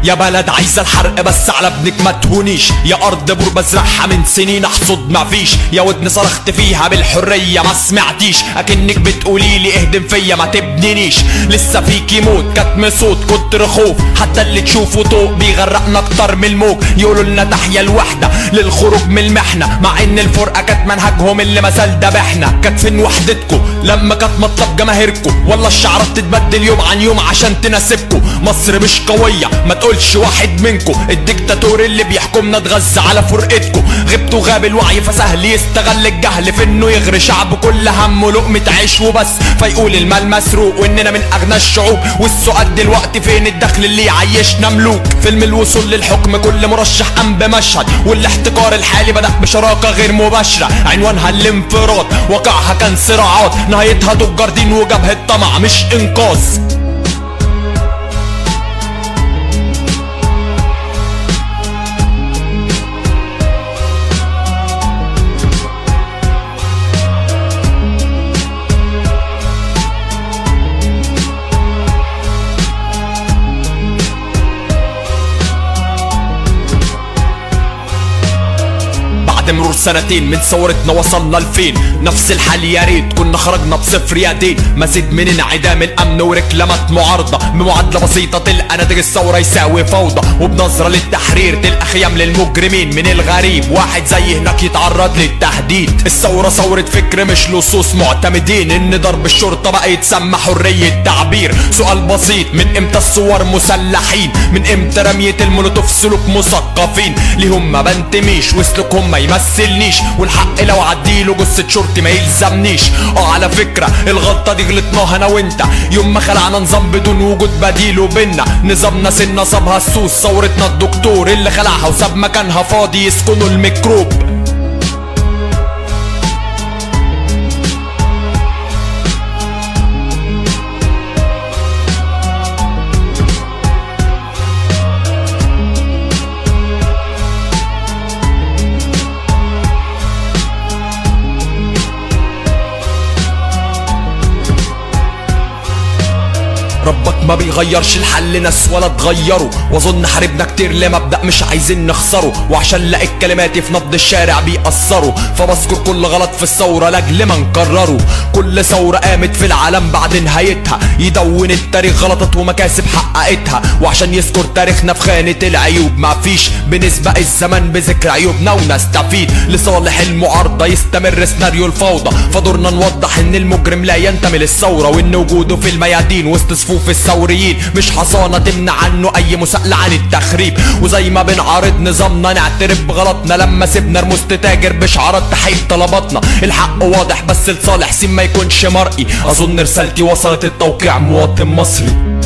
يا بلد عايزة الحرق بس على ابنك ما تهونيش يا أرض بور بزرعها من سنين أحصد ما فيش يا ودن صرخت فيها بالحرية ما سمعتيش أكنك بتقولي لي اهدم فيا ما تبنينيش لسه فيكي موت كتم صوت كتر خوف حتى اللي تشوفه طوق بيغرقنا أكتر من الموج يقولوا لنا تحيا الوحدة للخروج من المحنة مع إن الفرقة كانت منهجهم اللي مثل ذبحنا كانت فين وحدتكم لما كانت مطلب جماهيركم والله الشعارات تتبدل يوم عن يوم عشان تناسبكم مصر مش قوية ما تقولش واحد منكم الدكتاتور اللي بيحكمنا اتغذى على فرقتكم غبتوا غاب الوعي فسهل يستغل الجهل في انه يغري شعب كل همه لقمة عيش وبس فيقول المال مسروق واننا من اغنى الشعوب والسؤال دلوقتي فين الدخل اللي يعيشنا ملوك فيلم الوصول للحكم كل مرشح قام بمشهد والاحتكار الحالي بدأ بشراكة غير مباشرة عنوانها الانفراد واقعها كان صراعات نهايتها تجار دين وجبهة طمع مش انقاذ بعد مرور سنتين من ثورتنا وصلنا لفين نفس الحال يا ريت كنا خرجنا بصفر يدين مزيد من انعدام الامن وركلامات معارضه بمعادله بسيطه تلقى ناتج الثوره يساوي فوضى وبنظره للتحرير تلقى خيام للمجرمين من الغريب واحد زي هناك يتعرض للتهديد الثوره ثوره فكر مش لصوص معتمدين ان ضرب الشرطه بقى يتسمى حريه تعبير سؤال بسيط من امتى الثوار مسلحين من امتى رميه المولوتوف سلوك مثقفين ليهم ما بنتميش وسلوكهم ما يمثلنيش والحق لو عديله جثة شرطي ما يلزمنيش اه على فكرة الغلطة دي غلطناها انا وانت يوم ما خلعنا نظام بدون وجود بديل بينا نظامنا سنة صابها السوس ثورتنا الدكتور اللي خلعها وساب مكانها فاضي يسكنوا الميكروب ربك ما بيغيرش الحل ناس ولا تغيره واظن حاربنا كتير لمبدأ مش عايزين نخسره وعشان لقيت كلماتي في نبض الشارع بيأثروا فبذكر كل غلط في الثورة لاجل ما نكرره كل ثورة قامت في العالم بعد نهايتها يدون التاريخ غلطات ومكاسب حققتها وعشان يذكر تاريخنا في خانة العيوب ما فيش بنسبق الزمن بذكر عيوبنا ونستفيد لصالح المعارضة يستمر سيناريو الفوضى فدورنا نوضح ان المجرم لا ينتمي للثورة وان وجوده في الميادين وسط صفوف الثوريين مش حصانة تمنع عنه اي مساءلة عن التخريب وزي ما بنعارض نظامنا نعترف بغلطنا لما سيبنا رموز تتاجر بشعارات تحقيق طلباتنا الحق واضح بس لصالح سين ما يكونش مرئي اظن رسالتي وصلت التوقيع مواطن مصري